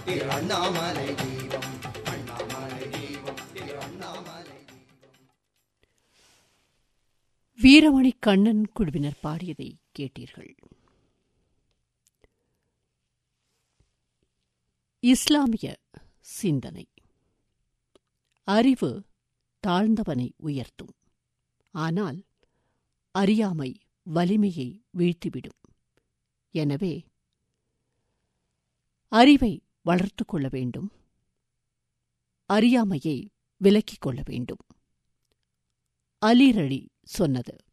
திரு அண்ணாமலை தீபம் அண்ணாமலை தீபம் திரு அண்ணாமலை வீரமணி கண்ணன் குழுவினர் பாடியதை கேட்டீர்கள் இஸ்லாமிய சிந்தனை அறிவு தாழ்ந்தவனை உயர்த்தும் ஆனால் அறியாமை வலிமையை வீழ்த்திவிடும் எனவே அறிவை வளர்த்து கொள்ள வேண்டும் அறியாமையை விலக்கிக் கொள்ள வேண்டும் அலிரளி சொன்னது